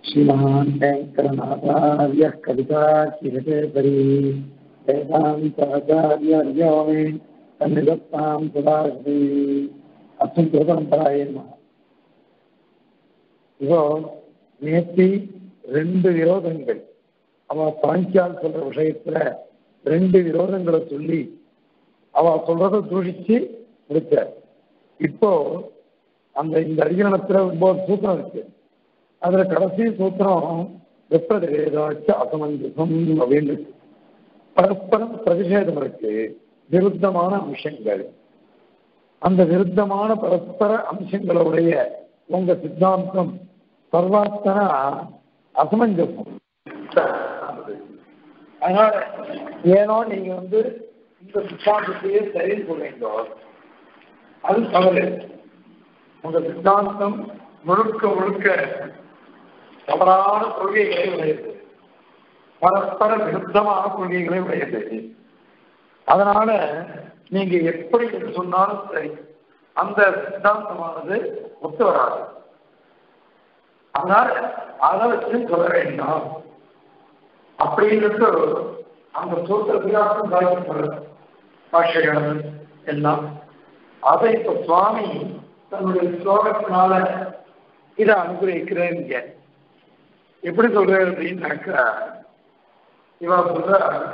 श्रीमान् वेङ्कटनाथार्यः कविताचिरकेसरी वेदान्ताचार्यर्यो मे सन्निधत्तां सदाश्री அர்த்தம் திருபரம்பராய இப்போ நேத்தி ரெண்டு விரோதங்கள் அவ சாங்கியால் சொல்ற விஷயத்துல ரெண்டு விரோதங்களை சொல்லி அவ சொல்றத தூஷிச்சு முடிச்சார் இப்போ அந்த இந்த அதிகரணத்துல ஒன்பது சூத்திரம் இருக்கு அதுல கடைசி சூத்திரம் வெப்பதேதாச்சு அசமஞ்சசம் அப்படின்னு இருக்கு பரஸ்பரம் பிரதிஷேதம் இருக்கு விருத்தமான அம்சங்கள் அந்த விருத்தமான பரஸ்பர அம்சங்களுடைய உங்க சித்தாந்தம் சர்வாத்தனா அசமஞ்சசம் அதனால ஏனோ நீங்க வந்து இந்த சித்தாந்தத்தையே சரி சொல்றீங்க அது தவறு உங்க சித்தாந்தம் முழுக்க முழுக்க தவறான கொள்கைகளை உடையது பரஸ்பர விருத்தமான கொள்கைகளை உடையது அதனால நீங்க எப்படி என்று சொன்னாலும் சரி அந்த சித்தாந்தமானது ஒத்து வராது அதனால அதை வச்சு சொல்ல வேண்டாம் அப்படின்ட்டு அந்த சூத்திரத்துக்கு அர்த்தம் சாதிக்கப்படுறது பாஷைகள் எல்லாம் அதை இப்ப சுவாமி தன்னுடைய ஸ்லோகத்தினால இதை அனுகிரகிக்கிறேன் எப்படி சொல்ற அப்படின்னாக்கா இவா சொல்ற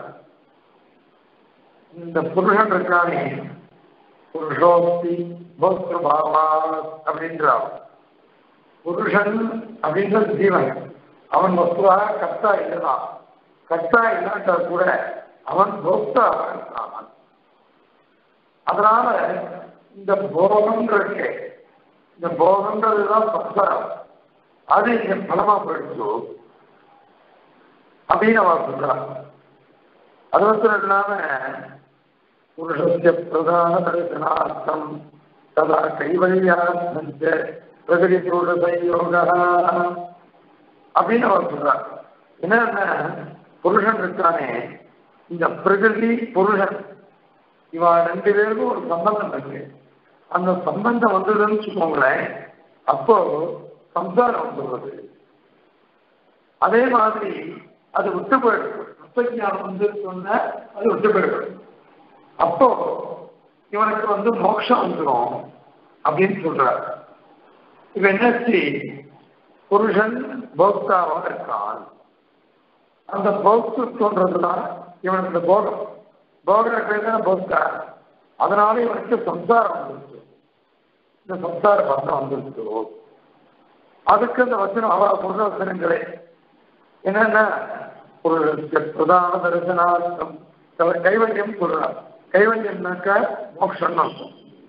இந்த புருஷன் இருக்கானே புருஷோக்தி போஸ்திரபாவா அப்படின்றான் புருஷன் அப்படின்ற ஜீவன் அவன் வஸ்துவாக கர்த்தா இல்லைதான் கர்த்தா இல்லாட்டா கூட அவன் போக்தாவாக இருக்கான் அதனால இந்த போகம்ன்றது இந்த போகம்ன்றதுதான் சம்சாரம் அது இங்க பலமா போயிடுச்சு அப்படின்னு அவன் சொல்றான் அது மாத்திரம் இல்லாம புருஷஸ்ய பிரதான தரிசனார்த்தம் ததா கைவல்யார்த்தம் பிரகதி புருஷ சயோக அப்படின்னு அவர் சொல்றார் என்னன்னா புருஷன் இருக்கானே இந்த பிரகிருதி புருஷன் இவா ரெண்டு பேருக்கும் ஒரு சம்பந்தம் இருக்கு அந்த சம்பந்தம் வந்ததுன்னு வச்சுக்கோங்களேன் அப்போ சம்சாரம் வந்துடுறது அதே மாதிரி அது விட்டு போயிடும் தத்துவஞானம் வந்து சொன்ன அது விட்டு போயிடும் அப்போ இவனுக்கு வந்து மோட்சம் வந்துடும் அப்படின்னு சொல்றார் இப்ப என்னாச்சு புருஷன் போக்தாவாக இருக்கான் அந்த போக்துவன்றதுதான் இவனுக்கு இந்த போகம் போகிற பேர் தான் போக்தா அதனால இவனுக்கு சம்சாரம் வந்துருச்சு இந்த சம்சார பந்தம் வந்துருச்சு அதுக்கு அந்த வச்சனம் அவ புருஷ வசனங்களே என்னன்னா ஒரு பிரதான தரிசனார்த்தம் கைவல்யம் சொல்றார் கைவல்யம்னாக்கா மோட்சம் அர்த்தம்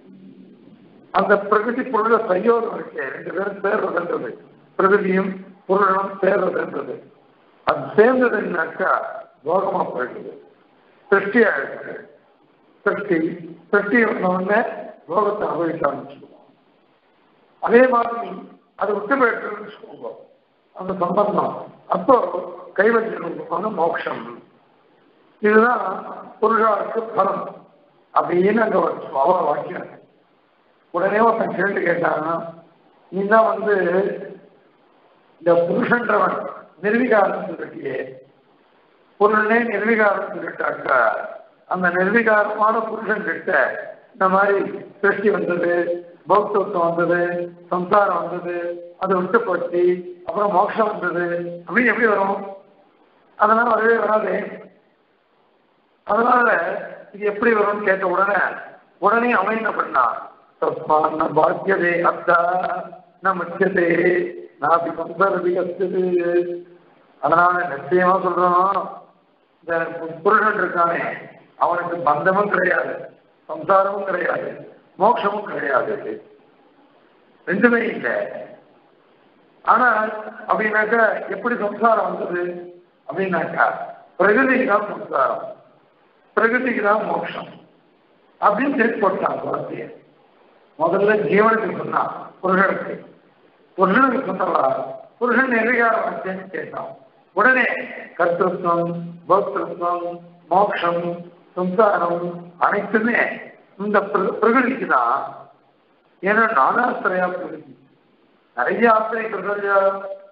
அந்த பிரகிருதி பொருள சயோகம் இருக்கு ரெண்டு பேரும் சேர்றதுன்றது பிரகிருதியும் பொருளும் சேர்றதுன்றது அது சேர்ந்ததுன்னாக்கா போகமா போயிடுது சிருஷ்டி ஆயிடுது சிருஷ்டி சிருஷ்டி உடனே போகத்தை அனுபவிக்க ஆரம்பிச்சுடுவோம் அதே மாதிரி அது விட்டு போயிட்டுன்னு வச்சுக்கோங்க அந்த சம்பந்தம் அப்போ கைவல்யம் மோட்சம் இதுதான் புருஷாவுக்கு பலம் அப்படின்னு அங்க அவ வாக்கியம் உடனே ஒருத்தன் கேள்வி கேட்டானா நீ தான் வந்து இந்த புருஷன்றவன் நிர்வீகாரம் சொல்லிட்டியே பொருளே நிர்வீகாரம் சொல்லிட்டாக்கா அந்த நிர்வீகாரமான புருஷன் கிட்ட இந்த மாதிரி சிருஷ்டி வந்தது பௌத்தத்துவம் வந்தது சம்சாரம் வந்தது அது விட்டு போச்சு அப்புறம் மோட்சம் வந்தது அப்படின்னு எப்படி வரும் அதெல்லாம் வரவே வராது அதனால இது எப்படி வரும்னு கேட்ட உடனே உடனே அவன் என்ன பண்ணான் தஸ்மான பாக்கியதே அத்தா ந முக்கியதே நாபி சம்சரதி அஸ்து அதனால நிச்சயமா சொல்றோம் இந்த புருஷன் இருக்கானே அவனுக்கு பந்தமும் கிடையாது சம்சாரமும் கிடையாது மோட்சமும் கிடையாது ரெண்டுமே இல்லை ஆனா அப்படின்னாக்கா எப்படி சம்சாரம் வந்தது அப்படின்னாக்கா பிரகிருதிக்கு தான் சம்சாரம் பிரகிருதிக்கு தான் மோட்சம் அப்படின்னு சேர்த்து போட்டான் வார்த்தையை முதல்ல ஜீவனுக்கு சொன்னான் புருஷனுக்கு புருஷனுக்கு சொன்னவா புருஷன் நிர்வீகாரம் வச்சேன்னு கேட்டான் உடனே கர்த்தத்துவம் பௌத்திருத்தம் மோட்சம் சம்சாரம் அனைத்துமே இந்த பிரகிருதிக்கு தான் ஏன்னா நானாசிரியா பிரகிருதி நிறைய ஆசிரியர்கள்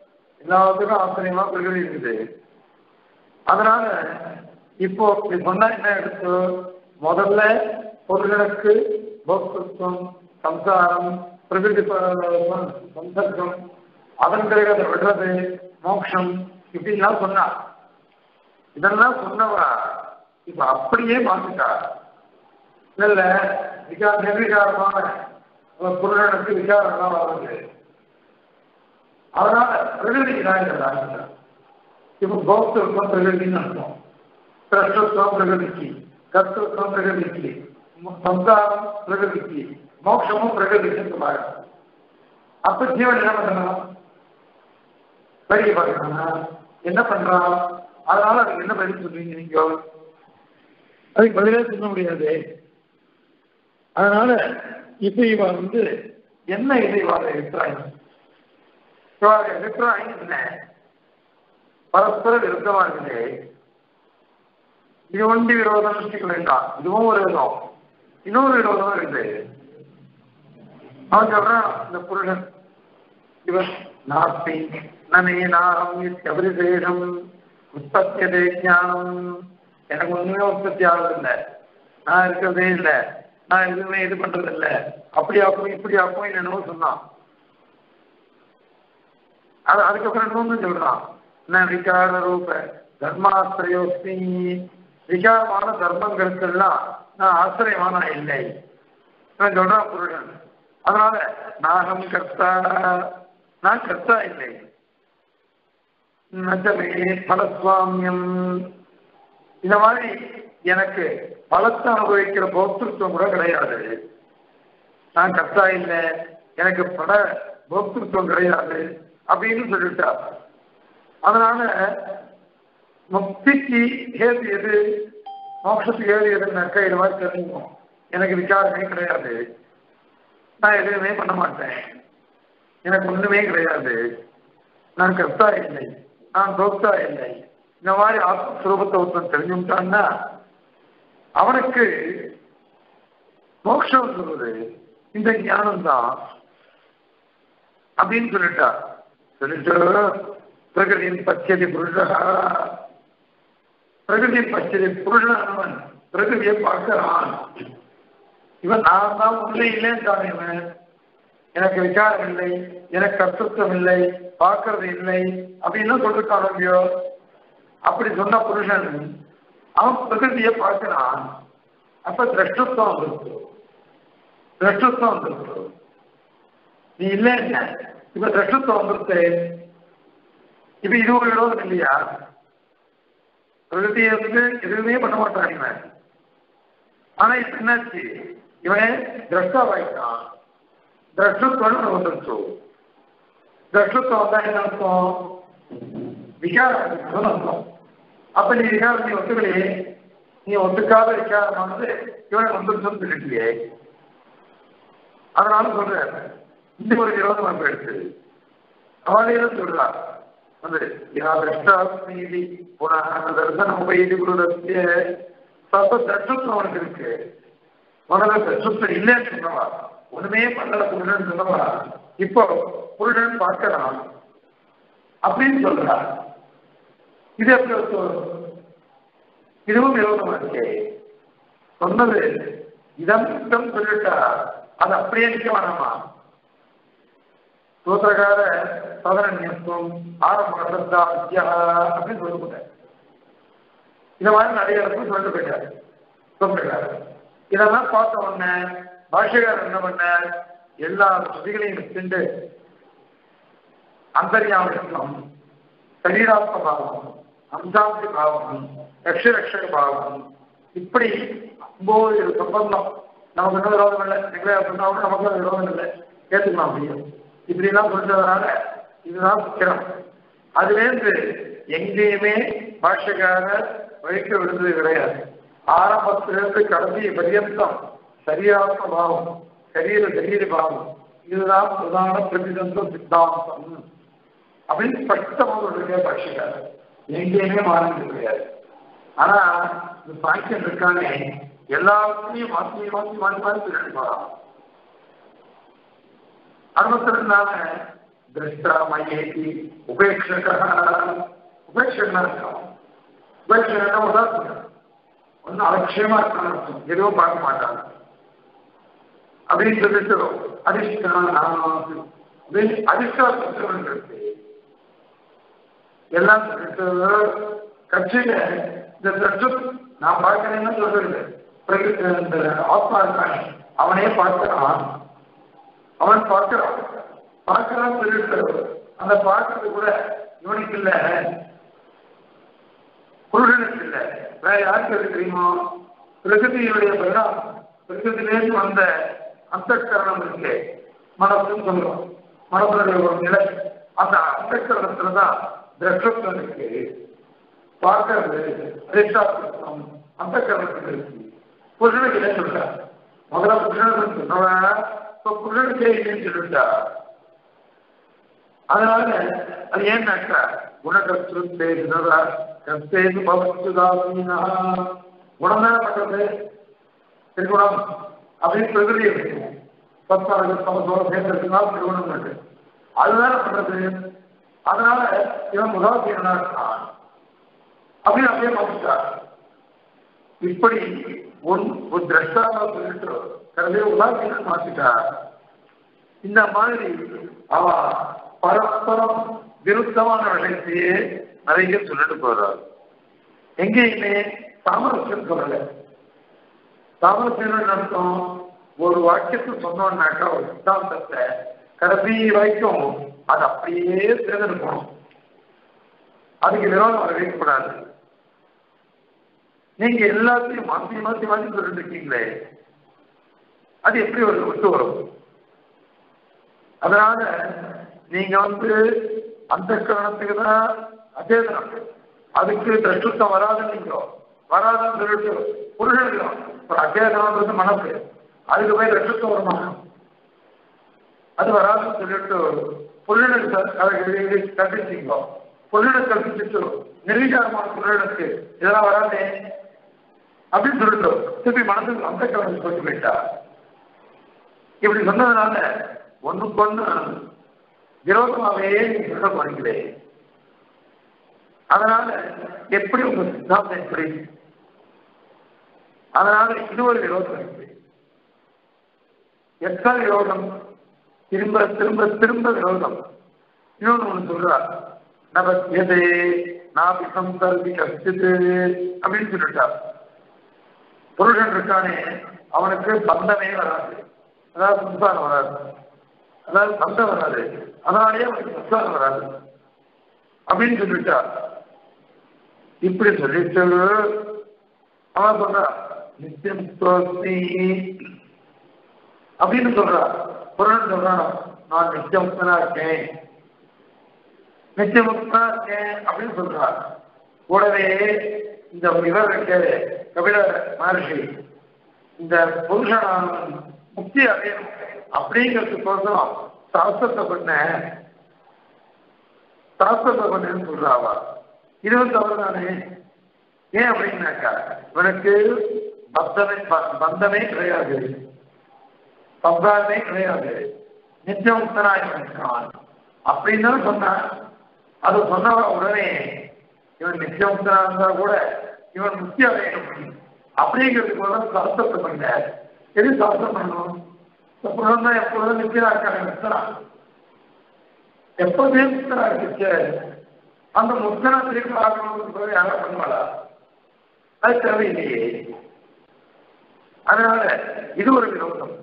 எல்லாத்துக்கும் ஆச்சரியமா பிரகிருதி இருக்குது அதனால இப்போ இப்படி சொன்னா என்ன எடுத்து முதல்ல பொருள்களுக்கு போக்திருத்தம் சம்சாரம் பிரகிருதி ப- சந்தர்ப்பம் அதன் பிறகு அதை விடுறது மோட்சம் இப்படிலாம் சொன்னா இதெல்லாம் சொன்னவா இப்ப அப்படியே மாத்திட்டா இல்ல இல்ல விகார நிர்விகாரமான ஒரு பொருளுக்கு விகாரம் தான் வருது அதனால பிரகிருதிக்கு தான் இந்த ராசிதான் இப்ப போக்திருத்தம் பிரகிருதின்னு அர்த்தம் திரஷ்டத்துவம் பிரகிருதிக்கு கர்த்தத்துவம் பிரகிருதிக்கு மு- சம்சாரம் பிரகிருதிக்கு மோட்சமும் பிரகிருதிக்கு சொல்றாங்க அப்ப ஜீவன் என்ன பண்ணணும் படிக்க பார்க்கறானா என்ன பண்றான் அதனால அதுக்கு என்ன பதில் சொல்றீங்க நீங்க அதுக்கு பதிலே சொல்ல முடியாது அதனால இப்ப இவ வந்து என்ன இது இவாத அபிப்பிராயம் இவாத அபிப்பிராயம் என்ன பரஸ்பர விருத்தமா இருக்குது இது ஒண்டி விரோதம் வச்சுக்க வேண்டாம் இதுவும் ஒரு விரோதம் இன்னொரு விரோதம் இருக்குது அவன் சொல்றான் இந்த புருஷன் இவன் நாஸ்தி நனே நாகம் எவரிசேஷம் உற்பத்தியதே ஞானம் எனக்கு ஒண்ணுமே உற்பத்தி ஆகுது இல்லை நான் இருக்கிறதே இல்லை நான் எதுவுமே இது பண்றது இல்லை அப்படி ஆக்கும் இப்படி ஆக்கும் என்னென்னமோ சொன்னான் அது அதுக்கப்புறம் இன்னொன்னு சொல்றான் நான் விகார ரூப தர்மாசிரயோஸ்மி விகாரமான தர்மங்களுக்கெல்லாம் நான் ஆசிரியமான இல்லை நான் சொல்றான் புருஷன் அதனால நாகம் கர்த்தா நான் கர்த்தா இல்லை நஜமே பலசுவாமியம் இந்த மாதிரி எனக்கு பலத்தை அனுபவிக்கிற போக்திருத்துவம் கூட கிடையாது நான் கர்த்தா இல்லை எனக்கு பல போக்திருத்துவம் கிடையாது அப்படின்னு சொல்லிட்டா அதனால முக்திக்கு ஏது எது மோட்சத்துக்கு ஏது எதுனாக்கா இது மாதிரி தெரிஞ்சுக்கும் எனக்கு விசாரமே கிடையாது நான் எதுவுமே பண்ண மாட்டேன் எனக்கு ஒண்ணுமே கிடையாது நான் கர்த்தா இல்லை நான் தோக்தா இல்லை இந்த மாதிரி ஆத்மஸ்வரூபத்தை ஒருத்தன் தெரிஞ்சுட்டான்னா அவனுக்கு மோட்சம் சொல்றது இந்த ஞானம் தான் அப்படின்னு சொல்லிட்டா சொல்லிட்டு பிரகதியின் பச்சதி புருஷா பிரகதியின் பச்சதி புருஷனானவன் பிரகதியை பார்க்கிறான் இவன் நான் தான் உள்ளே இல்லைன்னு இவன் எனக்கு விசாரம் இல்லை எனக்கு கர்த்தத்துவம் இல்லை பார்க்கறது இல்லை அப்படின்னு சொல்லிருக்கான் இல்லையோ அப்படி சொன்ன புருஷன் அவன் பிரகிருதியை பார்க்கிறான் அப்ப திரஷ்டத்துவம் வந்துருக்கு திரஷ்டத்துவம் வந்துருக்கு நீ இல்லை என்ன இப்ப திரஷ்டத்துவம் வந்துருக்கு இப்ப இது ஒரு விரோதம் இல்லையா பிரகிருதியை வந்து எதுவுமே பண்ண மாட்டான் இவன் ஆனா இப்ப என்னாச்சு இவன் திரஷ்டாவாயிட்டான் திரஷ்டத்துவம் வந்துருச்சு திரஷ்டத்துவம் வந்தா என்ன அர்த்தம் விகாரம் அர்த்தம் அப்ப நீ விகாரம் நீ ஒத்துக்கலையே நீ ஒத்துக்காத விகாரமானது இவன் வந்துருச்சுன்னு சொல்லிட்டியே அதனால சொல்ற இந்த ஒரு விரோதம் நம்ம எடுத்து அவளையும் சொல்றா வந்து யா திரஷ்டாஸ்மீதி புனः தர்சனம் வைதி குருதத்திய சர்வ தர்ஷத்துவம் அவனுக்கு இருக்கு முதல்ல தர்ஷத்துவம் இல்லைன்னு சொன்னவா ஒண்ணுமே பண்ணல புருடன் சொன்னவா இப்போ புருடன் பார்க்கிறான் அப்படின்னு சொல்றா இது எப்படி ஒத்து வரும்? இதுவும் விரோதமா இருக்கே சொன்னது இதம் இதம் சொல்லிட்டா அது அப்படியே நிக்க வேணாமா சூத்திரகார சதரண்யத்துவம் ஆரம்ப சப்தா வித்யா அப்படின்னு சொல்லிவிட்ட இந்த மாதிரி நிறைய இடத்துல சொல்லிட்டு போயிட்டாரு சொல்லிருக்காரு இதெல்லாம் பார்த்த உடனே பாஷகாரர் என்ன பண்ண எல்லா ஸ்ருதிகளையும் வச்சுட்டு அந்தர்யாமித்வம் சரீராத்ம பாவம் அம்சாந்தி பாவம் ரக்ஷரக்ஷக பாவம் இப்படி ஒன்பது சம்பந்தம் நமக்கு என்ன விரோதம் இல்லை நீங்களே சொன்னா கூட நமக்கு அது விரோதம் இல்லை ஏற்றுக்கலாம் முடியும் இப்படிலாம் சொல்றதுனால இதுதான் முக்கியம் அதுலேருந்து எங்கேயுமே பாஷக்காரர் வழிக்க விடுந்தது கிடையாது ஆரம்பத்திலிருந்து கடைசி பரியந்தம் சரியாத்ம பாவம் சரீர சரீர பாவம் இதுதான் பிரதான பிரதிதந்த சித்தாந்தம் அப்படின்னு ஸ்பஷ்டமாக சொல்லிருக்க பாஷக்காரர் எங்கேயுமே மாறினது கிடையாது ஆனா இந்த சாங்கியம் இருக்கானே எல்லாத்தையும் மாற்றி மாற்றி மாற்றி மாற்றி சொல்லிட்டு போறான் அறுபத்தி ரெண்டாவது திருஷ்டா மயேதி உபேட்சக உபேட்சகனா இருக்கான் உபேட்சகனா உதாசீனம் ஒன்னும் அலட்சியமா இருக்கான்னு அர்த்தம் எதுவும் பார்க்க மாட்டாங்க அப்படின்னு சொல்லிட்டு அதிஷ்டான அதிஷ்டாசம் இருக்கு எல்லாம் சொல்லிட்டு கட்சியில இந்த சற்று நான் பார்க்கிறேன்னு சொல்றது பிரகிருதி இந்த ஆத்மா இருக்கானே அவனே பார்க்கிறான் அவன் பார்க்கிறான் பார்க்கிறான்னு சொல்லிட்டு அந்த பார்க்கறது கூட இவனுக்கு இல்ல குருடனுக்கு இல்ல வேற யாருக்கு அது தெரியுமோ பிரகிருதியுடைய பரிணாமம் பிரகிருதியிலேருந்து வந்த அந்த கரணம் இருக்கு மனசுன்னு சொல்றோம் மனசுடைய ஒரு நிலை அந்த அந்த கரணத்துல தான் திரஷ்டத்துவம் இருக்கு பார்க்கறது அதிஷ்டாத்திரம் அந்த கரணத்துல இருக்கு புருஷனுக்கு இல்லை சொல்ற முதல்ல புருஷனுக்கு சொன்னவன் இப்ப புருஷனுக்கே இல்லைன்னு சொல்லிட்டா அதனால அது ஏன்னாக்கா குணகர்த்து பேசுறதா கர்த்தேது பவத்துதாசீனா குணம் தானே பண்றது திருகுணம் அப்படின்னு பிரகிருதி இருக்கு பத்தாவது சமத்தோட சேர்ந்ததுனால திருகுணம் இருக்கு அதுதானே பண்றது அதனால இவன் உதாசீனா இருக்கான் அப்படின்னு அப்படியே மாற்றிட்டார் இப்படி ஒன் ஒரு திரஷ்டாவை சொல்லிட்டு கருதையை உதாசீனம் மாற்றிட்டா இந்த மாதிரி அவ பரஸ்பரம் விருத்தமான விஷயத்தையே நிறைய சொல்லிட்டு போறார் எங்கேயுமே சாமரஸ்யம் சொல்லல சாமரஸ்யம் அர்த்தம் ஒரு வாக்கியத்தை சொன்னோம்னாக்கா ஒரு சித்தாந்தத்தை கடைசி வரைக்கும் அது அப்படியே தேர்ந்தெடுக்கணும் அதுக்கு விரோதம் வரவேற்கப்படாது நீங்க எல்லாத்தையும் மாற்றி மாற்றி மாற்றி சொல்லிட்டு இருக்கீங்களே அது எப்படி ஒரு விட்டு வரும் அதனால நீங்க வந்து அந்த காரணத்துக்கு தான் அச்சேதனம் அதுக்கு திரஷ்டம் வராதுன்னு வராதுன்னு சொல்லிட்டு புருஷன் ஒரு அச்சேதனம்ன்றது மனசு அதுக்கு போய் திரஷ்டம் வருமா அது வராதுன்னு சொல்லிட்டு புருஷனுக்கு கற்பிச்சிங்க புருஷனுக்கு கற்பிச்சுட்டு நிர்வீகாரமான புருஷனுக்கு இதெல்லாம் வராதே அப்படின்னு சொல்லிட்டு திருப்பி மனசுக்கு அந்த கிழமை சொல்லி போயிட்டா இப்படி சொன்னதுனால ஒண்ணுக்கு ஒண்ணு விரோதமாகவே நீங்க சொல்ல போறீங்களே அதனால எப்படி உங்க சித்தாந்தம் எப்படி அதனால இது ஒரு விரோதம் இருக்கு எத்தனை விரோதம் திரும்ப திரும்ப திரும்ப விரோதம் இன்னொன்னு ஒண்ணு சொல்றார் நபத்தியதே நாபி சம்சர்வி கஷ்டித்து அப்படின்னு சொல்லிட்டார் புருஷன் இருக்கானே அவனுக்கு பந்தமே வராது அதாவது சம்சாரம் வராது அதாவது பந்தம் வராது அதனாலேயே அவனுக்கு சம்சாரம் வராது அப்படின்னு சொல்லிட்டா இப்படி சொல்லிட்டு அவன் சொல்றா நித்தியம் தோசி அப்படின்னு சொல்றா புரணன் சொல்றான் நான் நித்தியமுக்தனா இருக்கேன் நித்தியமுக்தனா இருக்கேன் அப்படின்னு சொல்றா கூடவே இந்த இவர் இருக்க கபில மகர்ஷி இந்த புருஷனான முக்தி அடையணும் அப்படிங்கிறதுக்கோசரம் சாஸ்திரத்தை பண்ண சாஸ்திரத்தை பண்ணேன்னு சொல்றாவா இது வந்து தவறு தானே ஏன் அப்படின்னாக்கா இவனுக்கு பந்தமே பந்தமே கிடையாது சம்பாதமே கிடையாது நித்தியமுக்தனாய் இருக்கான் அப்படின்னு தான் சொன்னான் அது சொன்ன உடனே இவன் நித்தியமுக்தனா இருந்தா கூட இவன் முக்தி அடையணும் அப்படிங்கிறதுக்கு ஒரு சாஸ்திரத்தை பண்ண எது சாஸ்திரம் பண்ணணும் எப்பொழுதும் தான் எப்பொழுதும் நித்தியனா இருக்காங்க முக்தனா எப்போதே முக்தனா இருக்கு அந்த முக்தனா திருப்பி ஆகணும்னு யாரும் பண்ணுவாளா அது தேவையில்லையே அதனால இது ஒரு விரோதம்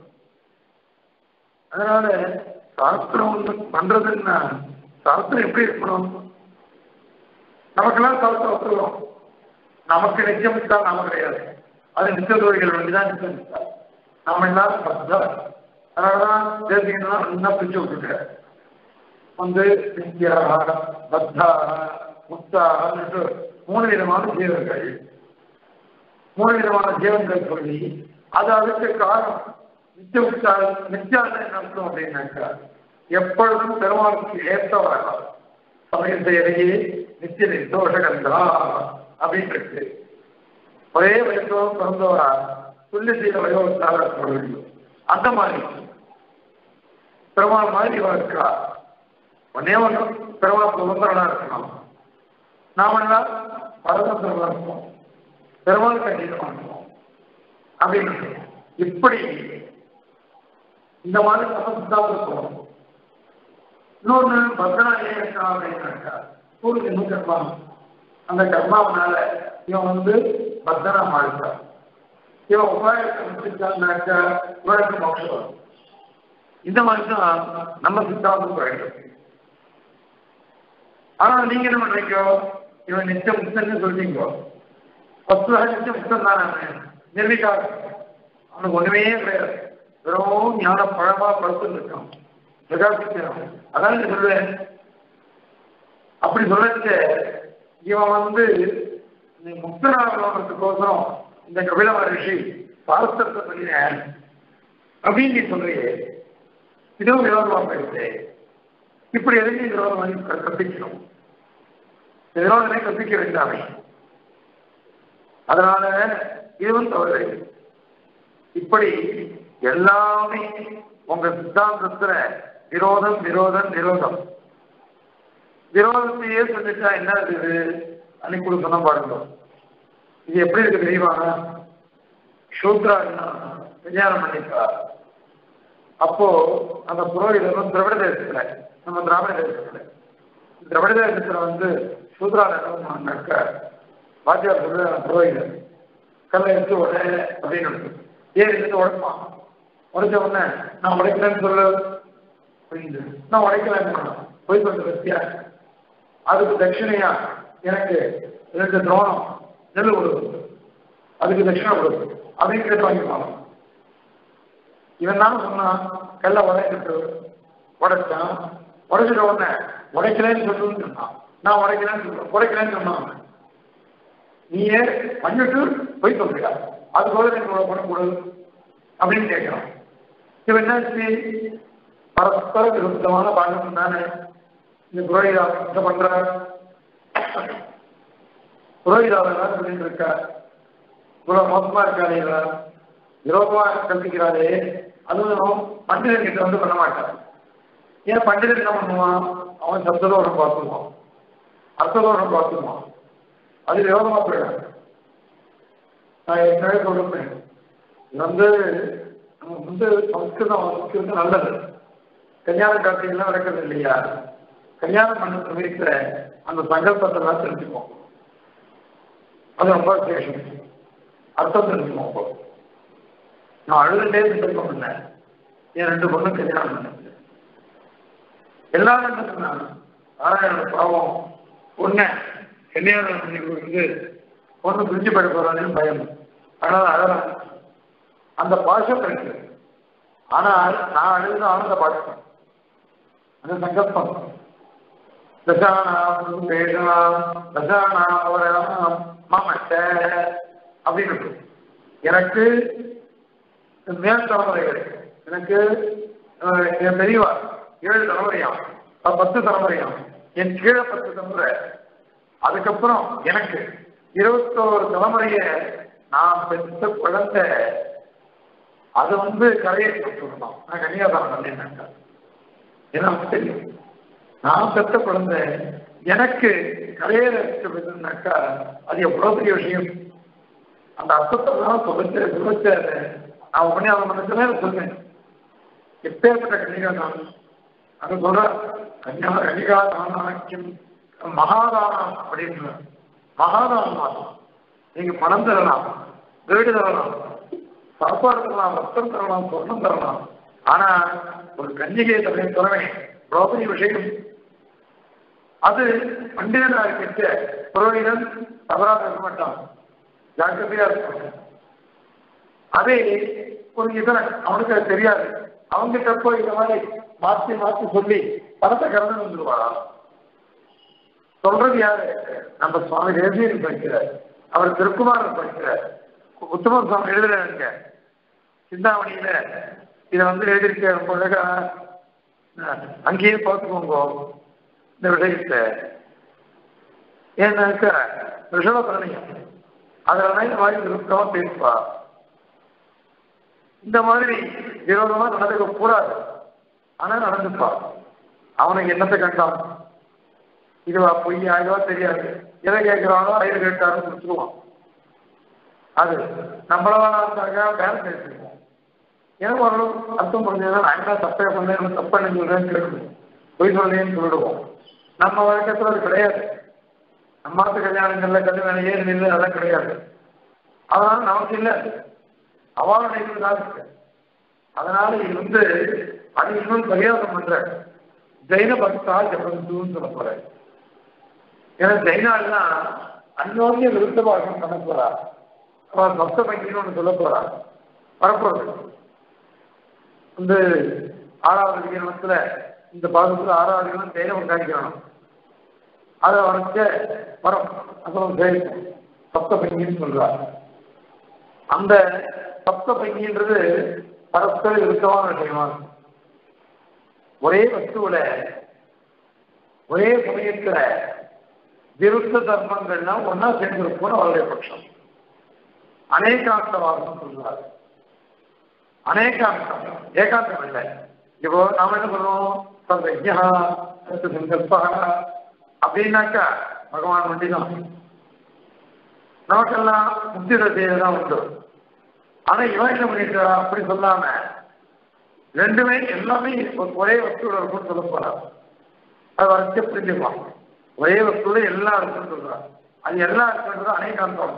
அதனால சாஸ்திரம் ஒன்று பண்றதுன்னா சாஸ்திரம் எப்படி இருக்கணும் நமக்கெல்லாம் சாஸ்திரம் ஒத்துக்கிறோம் நமக்கு நிச்சயமிட்டா நாம கிடையாது அது நிச்சயதோழிகள் வேண்டிதான் நிச்சயமிட்டா நம்ம எல்லாரும் பத்தா அதனாலதான் தேசிகலாம் நல்லா பிரிச்சு விட்டுருக்க வந்து நித்யா பத்தா முக்தாக மூணு விதமான ஜீவன்கள் மூணு விதமான ஜீவன்கள் சொல்லி அது அதுக்கு காரணம் நித்திய உற்சாக நித்தியான என்ன அர்த்தம் அப்படின்னாக்கா எப்பொழுதும் பெருமாளுக்கு ஏற்றவர்கள் சமயம் செய்யறையே நித்திய நிர்தோஷகந்தா அப்படின்னு இருக்கு ஒரே வயசோ பிறந்தவரா துல்லிய செய்த வயோகத்தால் இருக்க வேண்டும் அந்த மாதிரி பெருமாள் மாதிரி இவன் இருக்கா ஒன்னே ஒன்று பெருமாள் சுதந்திரனா இருக்கணும் நாம எல்லாம் பரதந்திரமா இருப்போம் பெருமாள் கண்டிப்பா இருப்போம் அப்படின்னு இப்படி இந்த மாதிரி நம்ம சித்தாந்தம் சொல்லணும் இன்னொன்று பத்ரனா ஏன் இருக்கா அப்படின்னாக்கா சூரியன் கர்மா அந்த கர்மாவனால இவன் வந்து பத்ரனா மாறிட்டான் இவன் உபாயத்தை முடிச்சான்னாக்கா இவனுக்கு மோட்சம் வரும் இந்த மாதிரி தான் நம்ம சித்தாந்தம் வேண்டும் ஆனா நீங்க என்ன பண்றீங்க இவன் நித்திய முக்தன்னு சொல்றீங்க பத்து நித்திய முக்தம் தானே நிர்விகாரம் அவனுக்கு ஒண்ணுமே கிடையாது வெறும் ஞான பழமா படுத்துட்டு இருக்கான் பிரகாசிக்கிறான் அதான் நீ சொல்லுவேன் அப்படி சொல்லச்சு இவன் வந்து நீ முக்தனாகிறதுக்கோசரம் இந்த கபில மகர்ஷி பாரஸ்தத்தை பண்ணினேன் அப்படின்னு நீ சொல்றியே இதுவும் விரோதமா போயிடுச்சு இப்படி எதுக்கு விரோதம் வாங்கி கற்பிக்கணும் விரோதனை கற்பிக்க வேண்டாமே அதனால இதுவும் தவறு இப்படி எல்லாமே உங்க சித்தாந்தத்துல விரோதம் விரோதம் விரோதம் விரோதத்தையே சொல்லிட்டா என்ன இருக்குது அன்னைக்கு கூட சொன்ன பாருங்க இது எப்படி இருக்கு தெரியுமா சூத்ரா விஞ்ஞானம் பண்ணிக்கா அப்போ அந்த புரோகிதரும் திராவிட தேசத்துல நம்ம திராவிட தேசத்துல திராவிட தேசத்துல வந்து சூத்ரா நிலவனாக்க வாத்தியார் சொல்ற புரோகிதர் கல்லை எடுத்து உடனே அப்படின்னு ஏன் எடுத்து உடைப்பான் உடைச்ச உடனே நான் உடைக்கலன்னு சொல்லு அப்படின்னு நான் உடைக்கலன்னு போய் கொஞ்சம் பத்தியா அதுக்கு தட்சிணையா எனக்கு ரெண்டு துரோணம் நெல் கொடுக்கும் அதுக்கு தட்சிணை கொடுக்கும் அதையும் கேட்டு வாங்கிப்பாங்க இவன் தான் சொன்னான் கல்ல உடைக்கிட்டு உடைச்சான் உடைச்சிட்ட உடனே உடைக்கலன்னு சொல்லுன்னு சொன்னான் நான் உடைக்கலன்னு சொல்றேன் உடைக்கலன்னு சொன்னான் நீயே பண்ணிட்டு போய் சொல்றியா அது போல எனக்கு பணம் கொடு அப்படின்னு கேட்கிறான் இவன் என்னாச்சு பரஸ்பர விருத்தமான பாகம் தானே இந்த புரோகிதா என்ன பண்றார் புரோகிதாவை தான் சொல்லிட்டு இருக்கா இவ்வளவு மோசமா இருக்காளே விரோதமா கல்பிக்கிறாளே அதுவும் பண்டிதன் கிட்ட வந்து பண்ண மாட்டான் ஏன் பண்டிதன் என்ன பண்ணுவான் அவன் சப்ததோடம் பார்த்துருவான் அர்த்ததோடம் பார்த்துருவான் அது விரோதமா போயிடும் நான் ஏற்கனவே சொல்லிருப்பேன் இது வந்து நமக்கு வந்து சம்ஸ்கிருதம் வசிக்கிறது நல்லது கல்யாண காட்சிகள்லாம் நடக்கிறது இல்லையா கல்யாணம் பண்ண சமயத்துல அந்த சங்கல்பத்தை எல்லாம் தெரிஞ்சுப்போம் அது ரொம்ப விசேஷம் அர்த்தம் தெரிஞ்சுப்போம் அப்போ நான் அழுதுட்டே சங்கல்பம் பண்ணேன் என் ரெண்டு பொண்ணு கல்யாணம் பண்ணேன் எல்லாரும் என்ன சொன்னாங்க ஆராயண பாவம் பொண்ணை கல்யாணம் பண்ணி கொடுக்குறது பொண்ணு பிரிஞ்சு போயிட போறான்னு பயம் அதனால அழகான் அந்த பாஷம் இருக்கு ஆனால் நான் அழுது ஆனந்த பாஷம் அந்த சங்கல்பம் தசானாம் வேஷனாம் தசானாம் மாமட்ட அப்படின்னு இருக்கு. எனக்கு மேல் தலைமுறைகள் எனக்கு அஹ், என் பெரியவா ஏழு தலைமுறையாம் அஹ், பத்து தலைமுறையாம் என் கீழே பத்து தலைமுறை அதுக்கப்புறம் எனக்கு இருபத்தோரு தலைமுறைய நான் பெற்ற குழந்தை அது வந்து கரையை சொல்லணும் நான் கன்னியாதானம் பண்ணினாங்க ஏன்னா தெரியும் நான் பெற்ற குழந்தை எனக்கு கரையேற விட்டுனாக்கா அது எவ்வளவு பெரிய விஷயம் அந்த அர்த்தத்தை தான் சொல்லிச்சு சொல்லிச்சு நான் உடனே மனசுல சொன்னேன் எப்பேற்பட்ட கன்னிகாதான் அது சொல்ற கன்யா கன்னிகாதானாக்கியம் மகாதானம் அப்படின்னு மகாதானம் ஆகும் நீங்க பணம் தரலாம் வீடு தரலாம் சாப்பாடு தரலாம் வஸ்திரம் தரலாம் சொர்ணம் தரலாம் ஆனா ஒரு கன்னிகை தன்னை தரவே இவ்வளவு பெரிய விஷயம் அது பண்டிதனா இருக்கின்ற புரோகிதன் தவறாக இருக்க மாட்டான் ஜாக்கிரதையா இருப்பாங்க அதே ஒரு இதனை அவனுக்கு அது தெரியாது அவங்கிட்ட போய் இந்த மாதிரி மாற்றி மாற்றி சொல்லி பணத்தை கறந்து வந்துருவாரா சொல்றது யாரு நம்ம சுவாமி தேசியன் படிக்கிறார் அவர் திருக்குமாரன் படிக்கிறார் உத்தம சுவாமி எழுதுறாங்க சிந்தாமணியில இதை வந்து எழுதியிருக்க ரொம்ப அழகா அஹ், அங்கேயே பார்த்துக்கோங்க இந்த விஷயத்தை ஏன்னாக்கா ரிஷப பிரணயம் அதில் வாங்கி திருத்தமா பேசுவா இந்த மாதிரி விரோதமா நடந்துக்க கூடாது ஆனா நடந்துப்பா அவனுக்கு என்னத்தை கண்டான் இதுவா பொய்யா இதுவா தெரியாது எதை கேட்கிறானோ ஐயர் கேட்டாருன்னு முடிச்சுருவான் அது நம்மளவா இருந்தாங்க வேலை பேசிருக்கோம் எனக்கு ஓரளவு அர்த்தம் புரிஞ்சதுன்னா நான் என்ன தப்பே பண்ணேன் தப்பா என்ன சொல்றேன்னு கேட்கணும் பொய் சொல்லேன்னு சொல்லிடுவோம் நம்ம வழக்கத்துல அது கிடையாது நம்மாத்து கல்யாணங்கள்ல கல்யாணம் ஏறு நில்லு அதெல்லாம் கிடையாது அதனால நமக்கு இல்லை அவளுடைய இதுதான் இருக்கு அதனால இது வந்து அது இன்னும் பரிகாசம் பண்ற ஜெயின பக்தா ஜபந்துன்னு சொல்ல போறேன் ஏன்னா ஜெயினாலாம் அந்யோன்ய விருத்தபாகம் பண்ண போறா அவன் பக்த பங்கின்னு ஒன்று சொல்ல போறா வரப்போறது வந்து ஆறாவது அதிகாரத்துல இந்த பாகத்துல ஆறாவது அதிகாரம் ஜெயினம் காணிக்கணும் அதை வரைச்ச வரும் அப்புறம் ஜெயிக்கும் சப்த பங்கின்னு சொல்றார் அந்த சப்த பங்கின்றது பரஸ்பர விருத்தமான விஷயமா இருக்கும். ஒரே வஸ்துவில ஒரே சமயத்துல விருத்த தர்மங்கள்லாம் ஒன்னா சேர்ந்திருக்கும் அவருடைய பட்சம் அநேகாந்தவாதம் சொல்றார் அநேகாந்தம் ஏகாந்தம் இல்லை இப்போ நாம என்ன சொல்றோம் சர்வஜா சங்கல்பா அப்படின்னாக்கா பகவான் வண்டிதான் நமக்கெல்லாம் முக்தி தசையில உண்டு ஆனா இவன் என்ன பண்ணிட்டா அப்படி சொல்லாம ரெண்டுமே எல்லாமே ஒரு- ஒரே வஸ்துவோட இருக்கும்னு சொல்ல போறான் அது வரைச்ச புரிஞ்சுக்கலாம் ஒரே வஸ்துவோட எல்லாம் இருக்குன்னு சொல்றான் அது எல்லாம் இருக்குன்றது அநேகாந்தம்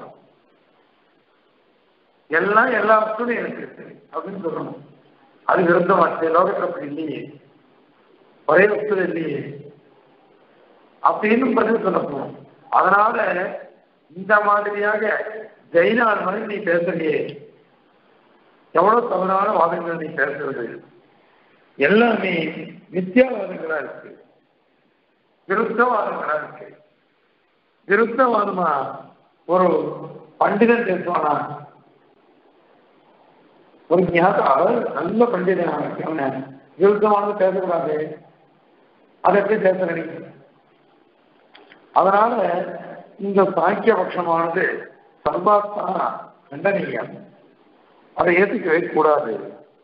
எல்லாம் எல்லா வஸ்துலையும் இருக்கு அப்படின்னு சொல்லணும் அது விருத்தமாச்சு லோகத்தில் அப்படி இல்லையே ஒரே வஸ்து இல்லையே அப்படின்னு பதில் சொல்ல போறோம் அதனால இந்த மாதிரியாக ஜெயினால் மாதிரி நீ பேசுறியே எவ்வளவு தவறான வாதங்கள் நீ பேசுறது எல்லாமே மித்தியாவாதங்களா இருக்கு விருத்தவாதங்களா இருக்கு விருத்தவாதமா ஒரு பண்டிதன் பேசுவானா ஒரு ஞாபகம் அவர் நல்ல பண்டிதன் அவன் விருத்தமானது பேசக்கூடாது அதை எப்படி பேசுற நீ அதனால இந்த சாங்கிய பட்சமானது சர்வாத்மா கண்டனீயம் அதை ஏற்றுக்கவே கூடாது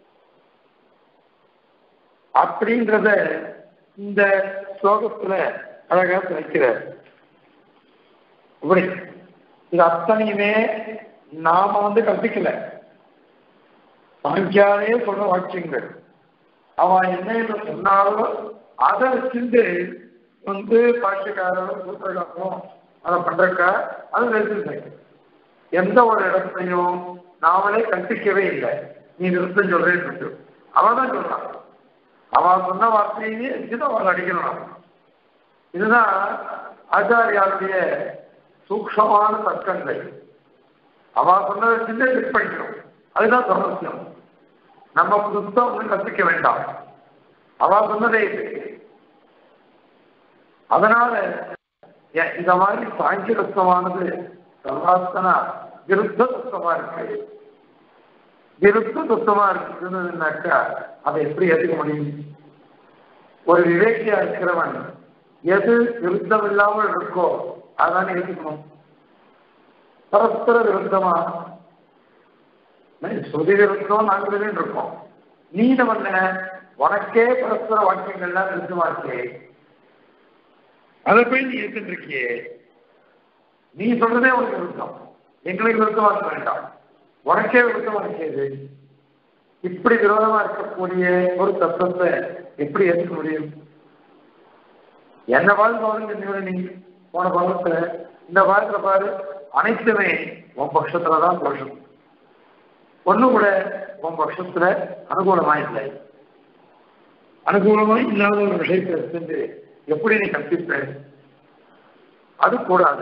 அப்படின்றத இந்த ஸ்லோகத்துல அழகா வைக்கிறார் இப்படி இது அத்தனையுமே நாம வந்து கற்பிக்கல சாங்கியாலே சொல்ற வாக்கியங்கள் அவன் என்ன என்ன சொன்னாலோ அதை வச்சுட்டு வந்து பாக்கியக்காரரும் சூத்திரக்காரரும் அதை பண்றக்கா அது வெறுத்து எந்த ஒரு இடத்தையும் நாமளே கற்பிக்கவே இல்லை நீ நிறுத்தம் சொல்றேன்னு சொல்லி அவன் தான் சொல்றான் அவன் சொன்ன வார்த்தையே வச்சுதான் அவன் அடிக்கணும் நாம. இதுதான் ஆச்சாரியாருடைய சூக்ஷமான தர்க்கங்கள் அவன் சொன்னதை சின்ன கிளிக் பண்ணிக்கணும் அதுதான் சமஸ்யம் நம்ம புதுசாக ஒன்றும் கற்பிக்க வேண்டாம் அவன் சொன்னதே இது அதனால ஏ- இந்த மாதிரி சாங்கிய தத்துவமானது சர்வாஸ்தனா விருத்த தத்துவமா இருக்கு விருத்த தத்துவமா இருக்குதுன்னாக்கா அதை எப்படி ஏற்றுக்க முடியும் ஒரு விவேக்கியா இருக்கிறவன் எது விருத்தம் இல்லாமல் இருக்கோ அதானே ஏற்றுக்கணும் பரஸ்பர விருத்தமா ஸ்ருதி விருத்தம் நாங்கள் இருக்கோம் நீ என்ன பண்ண உனக்கே பரஸ்பர வாக்கியங்கள்லாம் விருத்தமா இருக்கே அதை போய் நீ ஏத்துட்டு இருக்கியே நீ சொல்றதே உனக்கு விருத்தம் எங்களுக்கு விருத்தமா இருக்க வேண்டாம் உனக்கே விருத்தமா இருக்கிறது இப்படி விரோதமா இருக்கக்கூடிய ஒரு தத்துவத்தை எப்படி ஏற்றுக்க முடியும் என்ன பால் பாருங்க நீ போன பாகத்துல இந்த பாகத்துல பாரு அனைத்துமே உன் பட்சத்துல தான் தோஷம் ஒண்ணு கூட உன் பட்சத்துல அனுகூலமா இல்லை அனுகூலமா இல்லாத ஒரு விஷயத்தை சென்று எப்படி நீ கற்பிப்ப அது கூடாது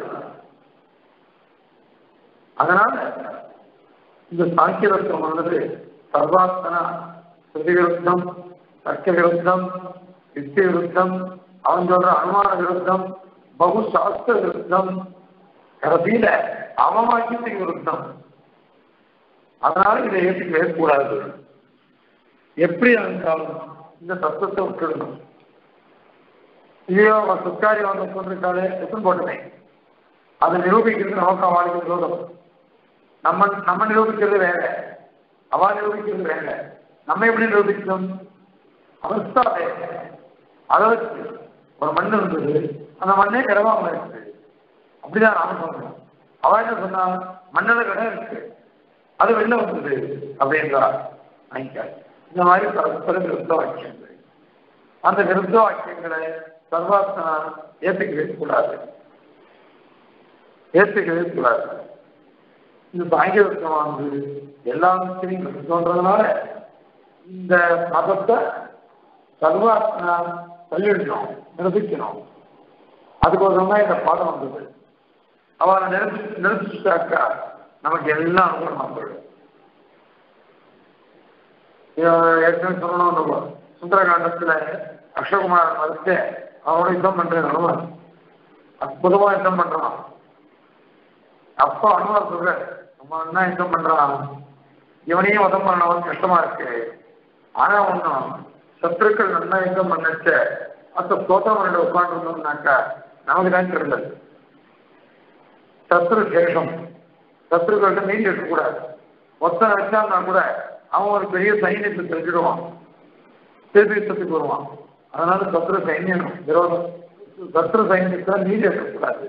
அதனால இந்த சாங்கிய தத்துவம் வந்தது சர்வாத்தனா ஸ்ருதி விருத்தம் தர்க்க விருத்தம் யுக்தி விருத்தம் அவன் சொல்ற அனுமான விருத்தம் பகு சாஸ்திர விருத்தம் கடைசியில அவமாக்கியத்துக்கு விருத்தம் அதனால இதை ஏற்றுக்கவே கூடாது எப்படி இருந்தாலும் இந்த தத்துவத்தை விட்டுடணும் ஐயோ அவன் சுக்காரி வந்து கொண்டிருக்காளே எத்தனை போட்டுனேன் அதை நிரூபிக்கிறது நமக்கு அவளுக்கு விரோதம் நம்ம நம்ம நிரூபிக்கிறது வேற அவ நிரூபிக்கிறது வேற நம்ம எப்படி நிரூபிக்கணும் அவஸ்தா வேற அதை வச்சு ஒரு மண் இருந்தது அந்த மண்ணே கிடவாம இருக்குது அப்படிதான் நாம சொல்றோம் அவ என்ன சொன்னா மண்ணில கடை இருக்கு அது வெளில வந்தது அப்படின்றா வாங்கிக்க இந்த மாதிரி பரஸ்பர விருத்த வாக்கியங்கள் அந்த விருத்த வாக்கியங்களை சர்வாத்மனா ஏற்றுக்கவே கூடாது ஏற்றுக்கவே கூடாது இந்த சாங்கிய விருத்தமானது எல்லா விஷயத்தையும் விருத்தம்ன்றதுனால இந்த மதத்தை சர்வாத்மனா தள்ளிடணும் நிரூபிக்கணும் அதுக்கோசரம் தான் இந்த பாடம் வந்தது அவனை நிறுத்தி நிறுத்திட்டாக்கா நமக்கு எல்லாம் அனுகூலமாக போயிடும் ஏற்கனவே சொல்லணும் நம்ம சுந்தரகாண்டத்துல அக்ஷகுமாரன் வந்து அவனோட யுத்தம் பண்றேன் அனுமன் அற்புதமா யுத்தம் பண்றான் அப்பா அனுமன் சொல்ற நம்ம என்ன யுத்தம் பண்றான் இவனையும் வதம் பண்ணவன் கஷ்டமா இருக்கு ஆனா ஒன்றும் சத்துருக்கள் நல்லா யுத்தம் பண்ணச்ச அந்த ஸ்தோத்திரம் உட்காந்துருந்தோம்னாக்கா நமக்கு தான் தெரிந்தது சத்ரு சேஷம் சத்ருக்கள்கிட்ட மீறி இருக்கக்கூடாது மொத்தம் வச்சான்னா கூட அவன் ஒரு பெரிய சைன்யத்தை தெரிஞ்சிடுவான் திருப்பி வருவான் அதனால சத்ரு சைன்யம் விரோதம் சத்ரு சைன்யத்தை மீறி இருக்கக்கூடாது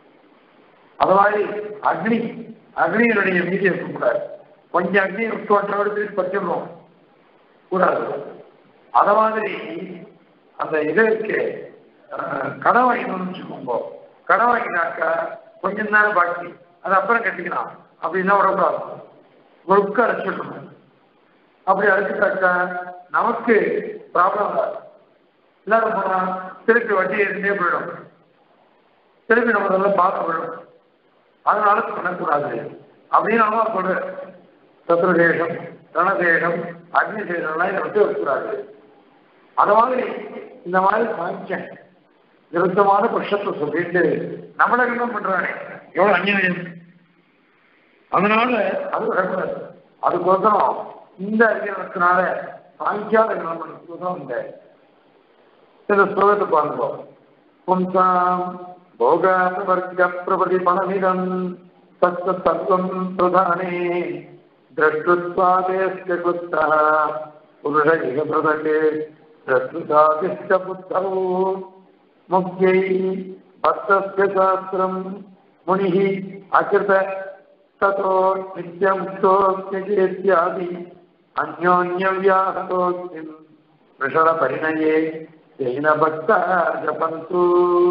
அது மாதிரி அக்னி அக்னியினுடைய மீறி இருக்கக்கூடாது கொஞ்சம் அக்னி விட்டு திருப்பி பற்றிடுவோம் கூடாது அத மாதிரி அந்த இதற்கு கடன் வாங்கணும்னு வச்சுக்கோங்க கடன் வாங்கினாக்கா கொஞ்ச நேரம் பாக்கி அது அப்புறம் கட்டிக்கலாம் அப்படின்னா விடக்கூடாது ஒழுக்க அரைச்சிடணும் அப்படி அரைச்சிட்டாக்கா நமக்கு ப்ராப்ளம் வராது இல்லாத போனா திருப்பி வட்டி இருந்தே போயிடும் திருப்பி நம்ம இதெல்லாம் பார்க்க போயிடும் அதனால பண்ணக்கூடாது அப்படின்னு நம்ம சொல்ற சத்ருதேசம் ரணதேசம் அக்னிதேசம்லாம் இதை விட்டு வைக்கூடாது அது மாதிரி இந்த மாதிரி சாங்கியம் விருத்தமான பட்சத்தை சொல்லிட்டு நம்மள என்ன பண்றானே எவ்வளவு அந்நியம் அதனால அது விடக்கூடாது அதுக்கோசரம் இந்த அறிஞர்னால சாங்கியாத நம்மளுக்கு இந்த இந்த ஸ்லோகத்தை பாருங்க பும்சாம் போகாபவர்க்க பிரபதிபணமிதம் தத்த தத்துவம் பிரதானே द्रष्टुत्वादेश्च कुत्तः पुरुष इह पृथक् द्रष्टुतादिश्च बुद्धौ मुख्यै भक्तस्य शास्त्रम् मुनिः अकृत ततो नित्यमुक्तोऽस्यचेत्यादि अन्योन्यव्याहतोऽस्मिन् वृषणपरिणये तेन भक्तः जपन्तु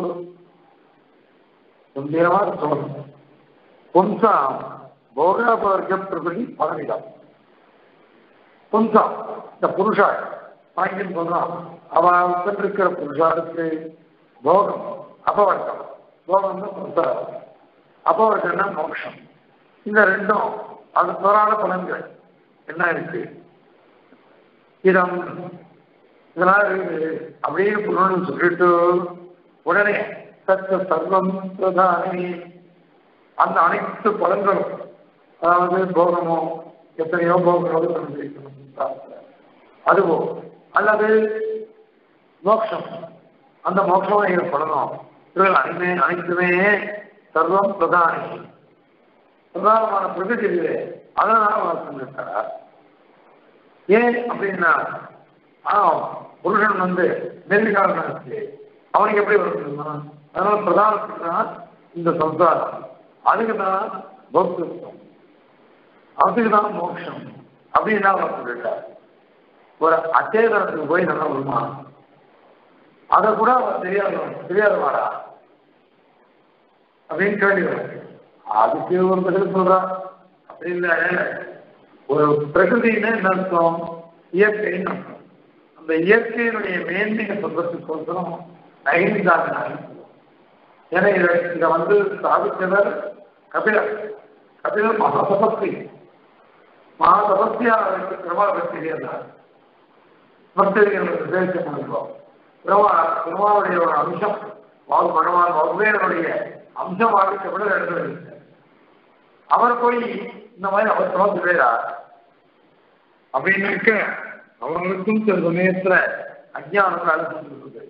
गम्भीरமாக சொல்லணும் பும்சாம் போகாபவர்க்க பிரபதி பலனிடம் பும்சாம் இந்த புருஷா வாங்கின்னு சொல்றான் அவன் இருக்கிற புருஷாருக்கு போகம் அபவர்க்கம் போகம் தான் புருஷாரம் அபவர்க்கம்னா மோட்சம் இந்த ரெண்டும் அது தோறான பலன்கள் என்ன இருக்கு இடம் இதெல்லாம் இருக்குது அப்படின்னு புருஷன் சொல்லிட்டு உடனே சத்த சர்வம் பிரதானி அந்த அனைத்து பலன்களும் அதாவது போகமோ எத்தனையோ போகங்களோ தெரிஞ்சிருக்கணும் அதுவோ அல்லது மோட்சம் அந்த மோட்சம் ஏற்படணும் இவர்கள் அனைமே அனைத்துமே சர்வம் பிரதானி பிரதானமான பிரகதி இது அதனால அவர் சொல்லியிருக்கார் ஏன் அப்படின்னா ஆ புருஷன் வந்து நெல்லிக்காரன் இருக்கு அவனுக்கு எப்படி வருமா அதனால பிரதானத்துக்கு தான் இந்த சம்சாரம் அதுக்கு தான் பௌத்தம் அதுக்கு தான் மோட்சம் அப்படின்னு அவர் சொல்லிட்டார் ஒரு அச்சேதனத்துக்கு போய் நல்லா வருமா அதை கூட அவர் தெரியாத தெரியாதவாடா அப்படின்னு கேள்வி அதுக்கு ஒரு பதில் சொல்றான் அப்படி இல்லை ஒரு பிரகிருதின்னு என்ன அர்த்தம் இயற்கைன்னு அர்த்தம் அந்த இயற்கையினுடைய மேன்மையை சொல்றதுக்கோசரம் ஐந்தாங்க ஏன்னா இதை இதை வந்து சாதித்தவர் கபிலர் கபிலர் மகாதபஸ்தி மகாதபஸ்தியா பிரபா பக்தி பக்தர்கள் உபதேசம் பண்ணுறோம் பிரபா பிரபாவுடைய ஒரு அம்சம் வால் பகவான் வகுவேரனுடைய அம்சமாக கபிலர் எடுத்து அவர் போய் இந்த மாதிரி அவர் சொல்லுறா அப்படின்னு இருக்க அவங்களுக்கும் சில சமயத்துல அஜானம் அழுத்தம்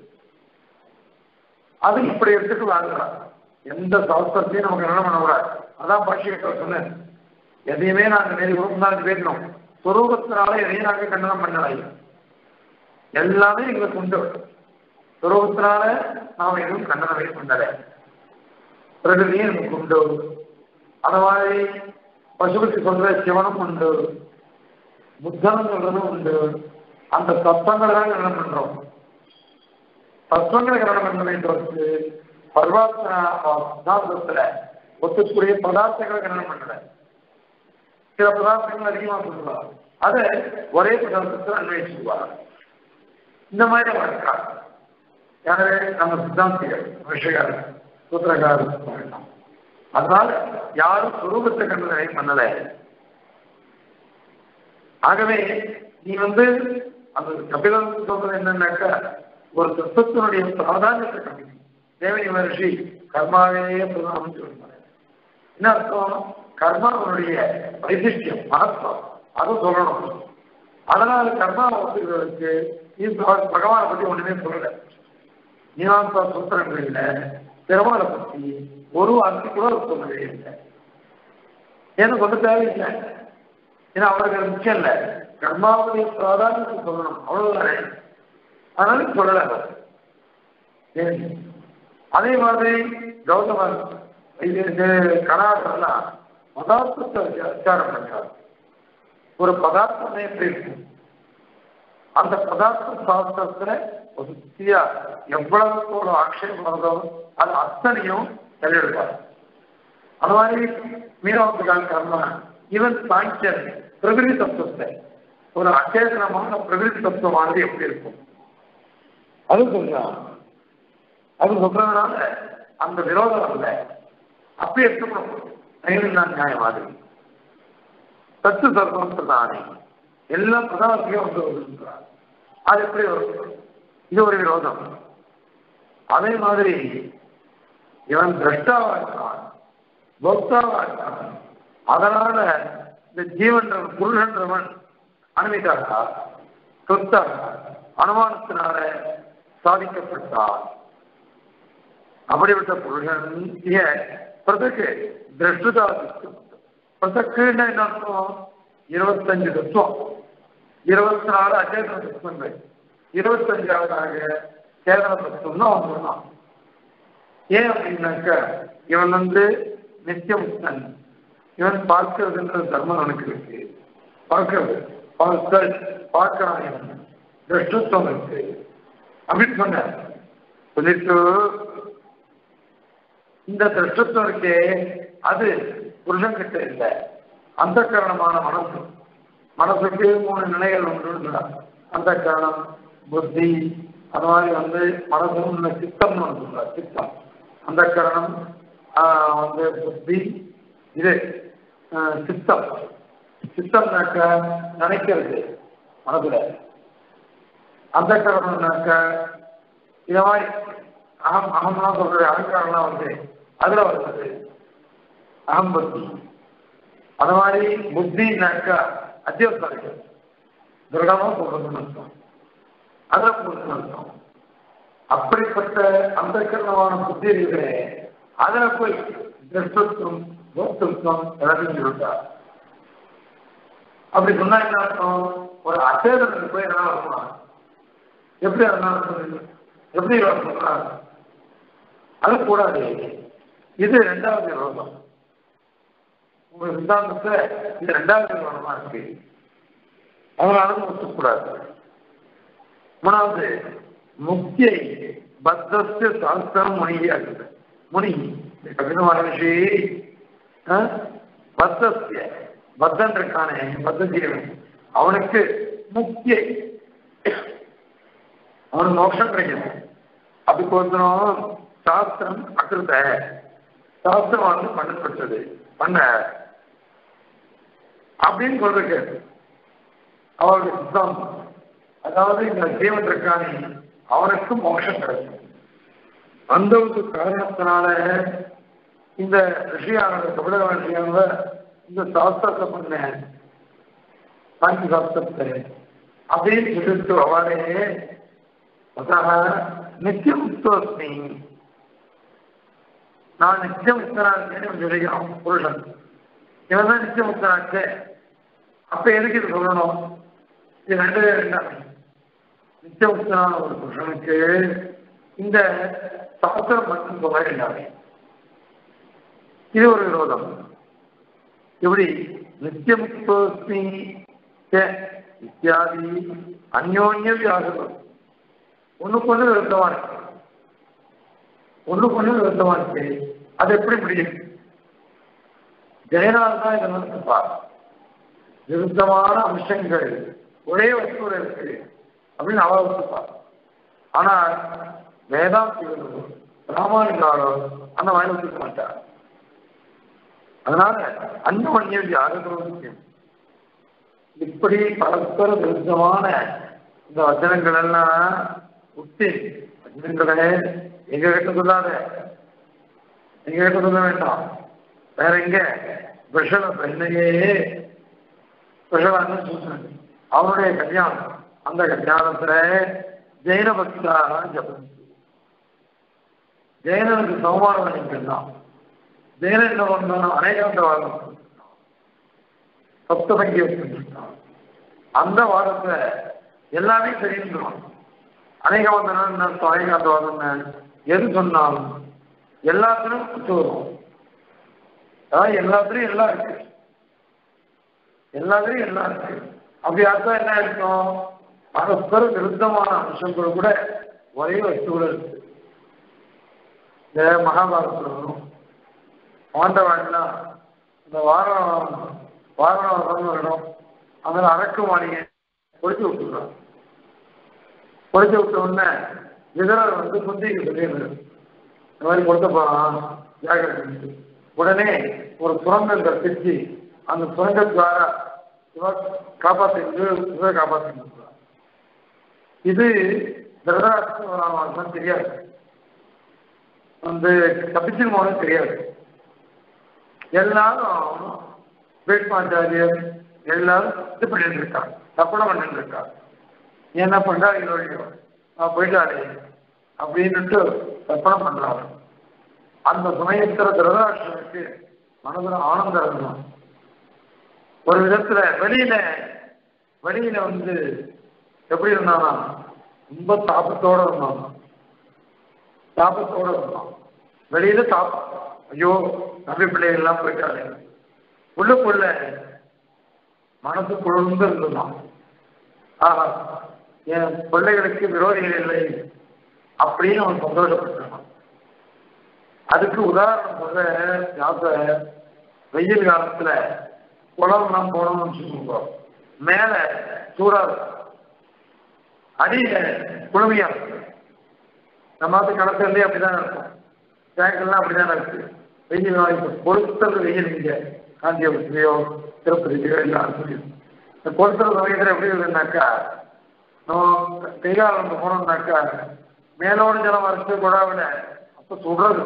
அது இப்படி எடுத்துட்டு வாங்குறான் எந்த சாஸ்திரத்தையும் நமக்கு என்ன பண்ணக்கூடாது அதான் பாஷியத்தை சொன்னேன் எதையுமே நாங்கள் நேரி குரூப் தான் பேசணும் சுரூபத்தினால எதையும் நாங்கள் கண்டனம் பண்ணலாம் எல்லாமே எங்களுக்கு உண்டு சுரூபத்தினால நாம் எதுவும் கண்டனமே பண்ணல பிரகிருதியே நமக்கு உண்டு அந்த மாதிரி பசுபதி சொல்ற சிவனும் உண்டு புத்தனம் சொல்றதும் உண்டு அந்த தத்துவங்களை தான் கரணம் பண்றோம் தத்துவங்களை கரணம் பண்ண தவிர்த்து பர்வாத்மத்துல ஒத்துக்கூடிய பதார்த்தங்களை கரணம் பண்ணல சில பதார்த்தங்கள் அதிகமாக சொல்லுவார் அதை ஒரே பதார்த்தத்தில் அன்வயிச்சுவார் இந்த மாதிரி வழக்கா யாரு நம்ம சித்தாந்திகள் விஷயங்கள் சூத்திரகாரர் அதனால யாரும் சுரூபத்தை கண்டனை பண்ணல ஆகவே நீ வந்து அந்த கபிலன் சொல்றது என்னன்னாக்கா ஒரு தத்துவத்தினுடைய பிராதானியத்தை கம்மி தேவனி மகர்ஷி கர்மாவே பிரதானம் சொல்லுவாங்க என்ன அர்த்தம் கர்மாவனுடைய வைசிஷ்டியம் மகத்துவம் அதை சொல்லணும் அதனால கர்மா ஒத்துக்கிறதுக்கு இது பகவானை பத்தி ஒண்ணுமே சொல்லல மீமாசா சூத்திரங்கள்ல பெருமாளை பத்தி ஒரு வார்த்தை கூட அவர் சொல்லவே இல்லை எனக்கு ஒன்று தேவையில்லை ஏன்னா அவருக்கு அது முக்கியம் இல்லை கர்மாவுடைய பிராதானியத்தை சொல்லணும் அவ்வளவுதானே அதனால சொல்லல அவர் சரி. அதே மாதிரி கௌதமர் இது இது கணாடெல்லாம் பதார்த்தத்தை விசாரம் பண்றார் ஒரு பதார்த்தமே எப்படி இருக்கும் அந்த பதார்த்த சாஸ்திரத்துல ஒரு சித்தியா எவ்வளவு ஒரு ஆட்சேபம் வருதோ அது அத்தனையும் தெளிவெடுப்பார் அது மாதிரி மீனவத்துக்கான கர்மா இவன் சாங்கியன் பிரகிருதி தத்துவத்தை ஒரு அச்சேதனமான பிரகிருதி தத்துவமானது எப்படி இருக்கும் அது சொல்றான் அது சொல்றதுனால அந்த விரோதம் அல்ல அப்படி எடுத்துக்கணும் நைவன் நியாயம் மாதிரி சத்து சர்வம் தானே எல்லாம் பிரதானத்தையும் வந்து வருகின்றார் அது எப்படி வரும் இது ஒரு விரோதம் அதே மாதிரி இவன் திரஷ்டாவா இருக்கான் போக்தாவா இருக்கான் அதனால இந்த ஜீவன்றவன் புருஷன்றவன் அனுமதித்தாரா சொத்தாக அனுமானத்தினால சாதிக்கப்பட்டார் அப்படிப்பட்ட புருஷன் பிரதக்கு திரஷ்டுதா பிரதக்குன்னு என்ன அர்த்தம் இருபத்தஞ்சு தத்துவம் இருபத்தி நாலு அச்சேதன தத்துவங்கள் இருபத்தஞ்சாவதாக சேதன தத்துவம்னு அவன் சொன்னான் ஏன் அப்படின்னாக்க இவன் வந்து நித்தியமுக்தன் இவன் பார்க்கிறதுன்ற தர்மம் அவனுக்கு இருக்கு பார்க்கிறது பார்த்தல் பார்க்கிறான் இவன் திருஷ்டத்துவம் இருக்கு அப்படின்னு சொன்ன சொல்லிட்டு இந்த திருஷ்டத்துவம் இருக்கே அது புருஷன்கிட்ட இல்லை அந்த காரணமான மனசு மனசுக்கு மூணு நிலைகள் உண்டு அந்த காரணம் புத்தி அது மாதிரி வந்து மனசு சித்தம்னு ஒன்று சொல்றார் சித்தம் அந்த காரணம் வந்து புத்தி இது ஆஹ், சித்தம் சித்தம்னாக்க நினைக்கிறது மனதுல அந்த காரணம்னாக்க இத மாதிரி அகம் அகம்லாம் சொல்றது அகங்காரம்லாம் வந்து அதுல வருது அகம்பத்தி அது மாதிரி புத்தினாக்கா அத்தியாவசியம் திருடமா சொல்றதுன்னு அர்த்தம் அதை பொறுத்து அர்த்தம் அப்படிப்பட்ட அந்த கரணமான புத்தி இருக்கிறே அதுல போய் திருஷ்டத்துவம் போக்திருத்தம் எல்லாத்தையும் சொல்லிட்டார் அப்படி சொன்னா என்ன அர்த்தம் ஒரு அச்சேதனுக்கு போய் என்ன வரலாம் எப்படி அதனால சொல்லுங்க எப்படி இவர் சொல்றாங்க அது கூடாது இது ரெண்டாவது விரோதம் உங்க சித்தாந்தத்தை இது ரெண்டாவது விரோதமா இருக்கு அதனால ஒத்துக்கூடாது மூணாவது முக்கிய பத்தஸ்ய சாஸ்திரம் முனியாகுது முனி கபில மகர்ஷி பத்தஸ்ய பத்தன் இருக்கானே பத்த ஜீவன் அவனுக்கு முக்கிய அவனுக்கு மோட்சம் கிடைக்கணும் அதுக்கோசரம் சாஸ்திரம் அக்கிருத்த சாஸ்திரம் வந்து பண்ணப்பட்டது பண்ண அப்படின்னு சொல்றது அவருடைய சித்தாந்தம் அதாவது இந்த ஜீவன் இருக்கானே அவனுக்கு மோட்சம் கிடைக்கும் அந்த ஒரு காரணத்தினால இந்த ரிஷியானவர் கபில ரிஷியானவர் இந்த சாஸ்திரத்தை பண்ண சாந்தி சாஸ்திரத்தை அப்படின்னு சொல்லிட்டு அவளே அதாக நித்தியமுக்தோஸ்மி நான் நித்தியமுக்தனா இருக்கேன்னு சொல்லிக்கிறான் புருஷன் இவன் தான் நித்தியமுக்தனாச்சு அப்ப எதுக்கு இது சொல்லணும் இது ரெண்டு ரெண்டாமே நித்தியமுக்தனான ஒரு புருஷனுக்கு இந்த சாஸ்திரம் மட்டும் சொல்ல எல்லாமே இது ஒரு விரோதம் இப்படி நித்தியமுக்தோஸ்மி ச இத்தியாதி அந்யோன்ய வியாசம் ஒண்ணுக்கு ஒண்ணு விருத்தமா இருக்கு ஒண்ணுக்கு ஒண்ணு விருத்தமா இருக்கு அது எப்படி முடியும் ஜெயநாத் தான் இதை வந்து பார் விருத்தமான அம்சங்கள் ஒரே வஸ்துவில் இருக்கு அப்படின்னு அவ ஒத்துப்பார் ஆனா வேதாந்திகளோ ராமானுஜாலோ அந்த மாதிரி ஒத்துக்க மாட்டார் அதனால அந்யோன்யம் யாரும் இப்படி பரஸ்பர விருத்தமான இந்த வச்சனங்கள் எல்லாம் உத்தி வச்சனங்களே எங்க கிட்ட சொல்லாத எங்க கிட்ட சொல்ல வேண்டாம் வேற எங்க விஷல பெண்ணையே விஷலான்னு சொல்றாங்க அவனுடைய கல்யாணம் அந்த கல்யாணத்துல ஜெயின பக்தாக ஜபம் ஜெயனனுக்கு சமமானம் பண்ணிக்கலாம் ஜெயனன் என்ன பண்ணான் அநேகாந்த வாதம் சப்தபங்கி வச்சுருக்கான் அந்த வாதத்தை எல்லாமே தெரிஞ்சுக்கணும் அநேகவந்தனம் அர்த்தம் அநேகாந்த வாதம் எது சொன்னாலும் எல்லாத்திலும் குத்து வரும் அதாவது எல்லாத்துலயும் எல்லாம் இருக்கு எல்லாத்துலயும் எல்லாம் இருக்கு அப்படி அர்த்தம் என்ன இருக்கும் பரஸ்பர விருத்தமான அம்சங்கள் கூட ஒரே வஸ்துவோட இருக்கு இந்த மகாபாரதத்தில் வரும் பாண்டவாண்டா இந்த வாரம் வாரணம் வரணும் அதில் அரக்கு மாளிகை பொடிச்சு விட்டுருக்கான் பொடிச்சு விட்ட உடனே விதரர் வந்து குந்திக்கு சொல்லிடுறாரு இந்த மாதிரி கொடுத்த போறான் ஜாகிரதை உடனே ஒரு சுரங்கம் கற்பிச்சு அந்த சுரங்கத்வார இவர் காப்பாற்றிட்டு இவரை காப்பாற்றி இது திருதராஷ்டிரம் தெரியாது வந்து தப்பிச்சிருமோன்னு தெரியாது எல்லாரும் வேட்பாச்சாரியர் எல்லாரும் இது பண்ணிட்டு இருக்காங்க தப்பனை பண்ணிட்டு இருக்காங்க நீ என்ன பண்றா இல்லையோ நான் போயிட்டாரு அப்படின்னுட்டு தப்பனை பண்றாங்க அந்த சமயத்துல திருதராஷ்டிரனுக்கு மனதில் ஆனந்தம் இருந்தான் ஒரு விதத்துல வெளியில வெளியில வந்து எப்படி இருந்தானா ரொம்ப தாபத்தோட இருந்தான் தாபத்தோட இருந்தான் வெளியில தாபம் ஐயோ நம்பி பிள்ளைகள் எல்லாம் போயிட்டாரு உள்ளுக்குள்ள மனசு குழுந்து இருந்துதான் ஆஹா என் பிள்ளைகளுக்கு விரோதிகள் இல்லை அப்படின்னு அவன் சந்தோஷப்பட்டான் அதுக்கு உதாரணம் சொல்ல ஞாபக வெயில் காலத்துல குளம் நாம் போனோம்னு சொல்லுங்க மேல சூடா இருக்கும் அடியில குழுமையா இருக்கும் நம்ம நாட்டு கடற்கரையிலே அப்படிதான் இருக்கும் டேங்கெல்லாம் அப்படிதான் இருக்கு வெயில் வாய்ப்பு கொளுத்தல் வெயில் இங்க காஞ்சிபுரத்துலையோ திருப்பதிலையோ எல்லாம் சொல்லி இந்த கொளுத்தல் சமயத்தில் எப்படி இருக்குன்னாக்கா நம்ம கைகாலம் போனோம்னாக்கா மேலோட ஜலம் வரைச்சு குழாவில் அப்போ சுடுறது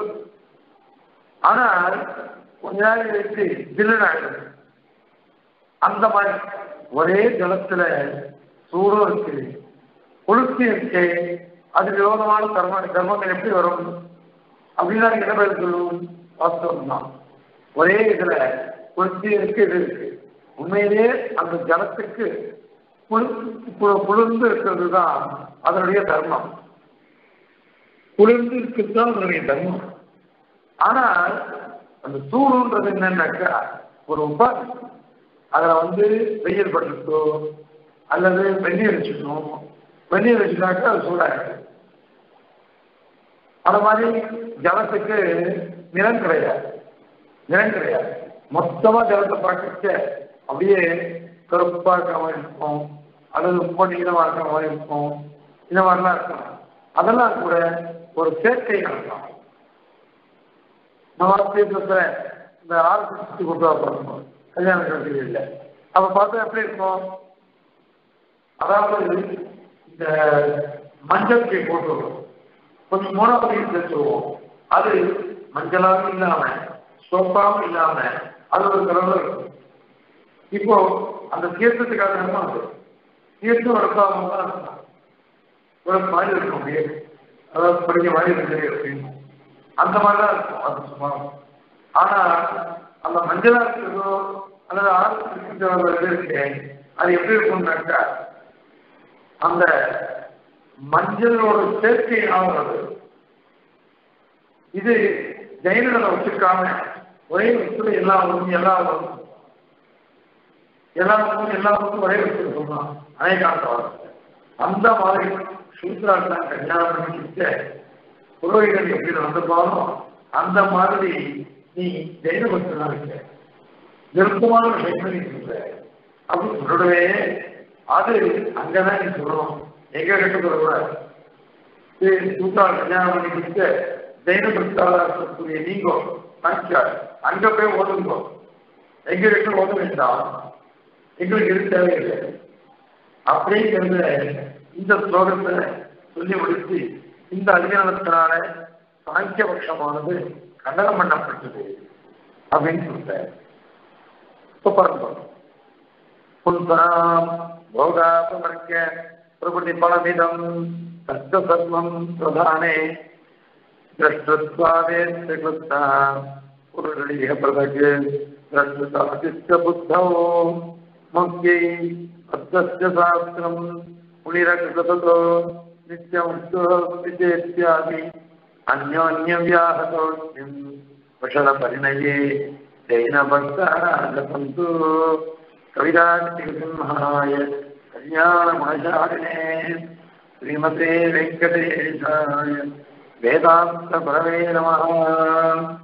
ஆனால் கொஞ்ச நாள் வச்சு ஜில்லுன்னு ஆயிடுது அந்த மாதிரி ஒரே ஜலத்துல சூடும் இருக்கு குளிர்ச்சி இருக்கு அது விரோதமான கர்ம கர்மங்கள் எப்படி வரும் அப்படின்னா என்ன பேர் சொல்லுவோம் வாஸ்தவம் தான் ஒரே இதுல குளிர்ச்சி இருக்கு இது இருக்கு உண்மையிலேயே அந்த ஜலத்துக்கு குளிர்ந்து இருக்கிறது தான் அதனுடைய தர்மம் குளிர்ந்து இருக்கிறது தான் அதனுடைய தர்மம் ஆனால் அந்த சூடுன்றது என்னன்னாக்கா ஒரு உபாதி அதில் வந்து வெயில் பட்டுட்டோ அல்லது வெந்நீர் அடிச்சுக்கணும் வெந்நீர் அடிச்சுனாக்கா அது சூடாயிடும் அது மாதிரி ஜலத்துக்கு நிறம் கிடையாது நிறம் கிடையாது மொத்தமா ஜலத்தை பார்க்க அப்படியே கருப்பா இருக்கிற மாதிரி இருக்கும் அல்லது ரொம்ப நீளமா இருக்கிற மாதிரி இருக்கும் இந்த மாதிரிலாம் இருக்கும் அதெல்லாம் கூட ஒரு செயற்கை நடக்கும் நம்ம தீர்த்தத்துல இந்த ஆரத்தி சுத்தி கொண்டு வரணும் கல்யாண கல்வியில் இல்லை அப்ப பார்த்தா எப்படி இருக்கும் அதாவது இந்த மஞ்சள் கை போட்டு கொஞ்சம் மூணாவது சேர்த்துருவோம் அது மஞ்சளாகவும் இல்லாம சோப்பாவும் இல்லாம அது ஒரு கலர்ல இருக்கும் இப்போ அந்த தீர்த்தத்துக்காக என்ன அது தீர்த்தம் வரக்காம தான் இருக்கும் ஒரு மாதிரி இருக்கும் அப்படியே அதாவது படிக்க மாதிரி இருக்கு அப்படின்னு அந்த மாதிரி தான் இருக்கும் அது சும்மா ஆனா அந்த மஞ்சளா இருக்கிறதோ அல்லது ஆரம்பிச்சு இருக்கு அது எப்படி இருக்கும்னாக்கா அந்த மஞ்சளோட சேர்க்கையினால் வருது இது ஜெயினங்களை வச்சிருக்காம ஒரே வச்சுல எல்லா ஊரும் எல்லா ஊரும் எல்லா ஊரும் எல்லா ஊரும் ஒரே வச்சுட்டு சொன்னான் அநேகாந்தம் அந்த மாதிரி சூத்ராட்டம் கல்யாணம் பண்ணிட்டு புரோகிதர் எப்படி நடந்துப்பாலும் அந்த மாதிரி நீ ஜெயின பக்தனா இருக்க நெருக்கமான விஷயங்கள் நீ சொல்ற அப்படின்னு சொல்லவே அது அங்கதான் நீ சொல்லணும் எங்க கிட்ட சொல்லக்கூடாது சூத்ரா கல்யாணம் பண்ணிட்டு ஜெயின பக்தாளா இருக்கக்கூடிய நீங்க மனுஷார் அங்க போய் ஓதுங்கோ எங்க கிட்ட ஓத வேண்டாம் எங்களுக்கு இது தேவையில்லை அப்படிங்கிறத இந்த ஸ்லோகத்தை சொல்லி முடித்து இந்த அதிகாரத்தினால சாங்கியபட்சமானது கண்டனம் பண்ணப்பட்டது அப்படின்னு சொல்றாரு இப்ப பாருங்க புல்பராம் போகாபமர்க்க பிரபுதி பலவிதம் தத்த சர்வம் பிரதானே द्रष्टत्वादे कृता पुरुषीह पृथक् द्रष्टतादित्य बुद्धौ मह्यै अर्थस्य शास्त्रम् मुनिरकृततो नित्यमुक्तोऽस्ति अन्योन्यव्याहतोऽस्मिन् कुशलपरिणये जैनभक्ताः लभन्तु कविराट्टिसिंहाय कल्याणगुणशालिने श्रीमते वेङ्कटेशाय वेदान्तपरवे नमः